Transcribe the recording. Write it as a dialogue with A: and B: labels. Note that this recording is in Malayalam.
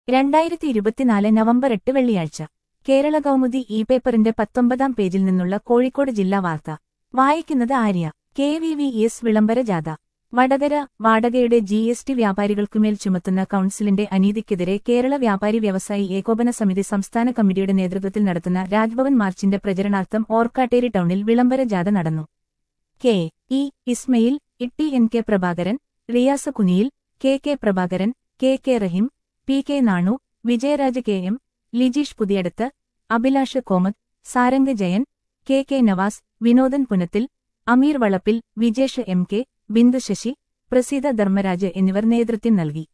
A: രണ്ടായിരത്തി ഇരുപത്തിനാല് നവംബർ എട്ട് വെള്ളിയാഴ്ച കേരള കൗമുദി ഇ പേപ്പറിന്റെ പത്തൊമ്പതാം പേജിൽ നിന്നുള്ള കോഴിക്കോട് ജില്ലാ വാർത്ത വായിക്കുന്നത് Arya K V V S വിളംബര ജാഥ വടകര വാടകയുടെ ജി എസ് ടി വ്യാപാരികൾക്കുമേൽ ചുമത്തുന്ന കൌൺസിലിന്റെ അനീതിക്കെതിരെ കേരള വ്യാപാരി വ്യവസായി ഏകോപന സമിതി സംസ്ഥാന കമ്മിറ്റിയുടെ നേതൃത്വത്തിൽ നടത്തുന്ന രാജ്ഭവൻ മാർച്ചിന്റെ പ്രചരണാർത്ഥം ഓർക്കാട്ടേരി ടൗണിൽ വിളംബര ജാഥ നടന്നു K E Ismail Itty N K Prabhakaran Riyas Kuniyil K K Prabhakaran K K Raheem P K Nanu Vijayaraj K M Lijeesh Puthiyadath Abhilash Komath Sarang Jayan K K Navas Vinodan Punathil Ameer Valappil Vijesh M K Bindu Sasi Praseetha Dharmaraj എന്നിവർ നേതൃത്വം നൽകി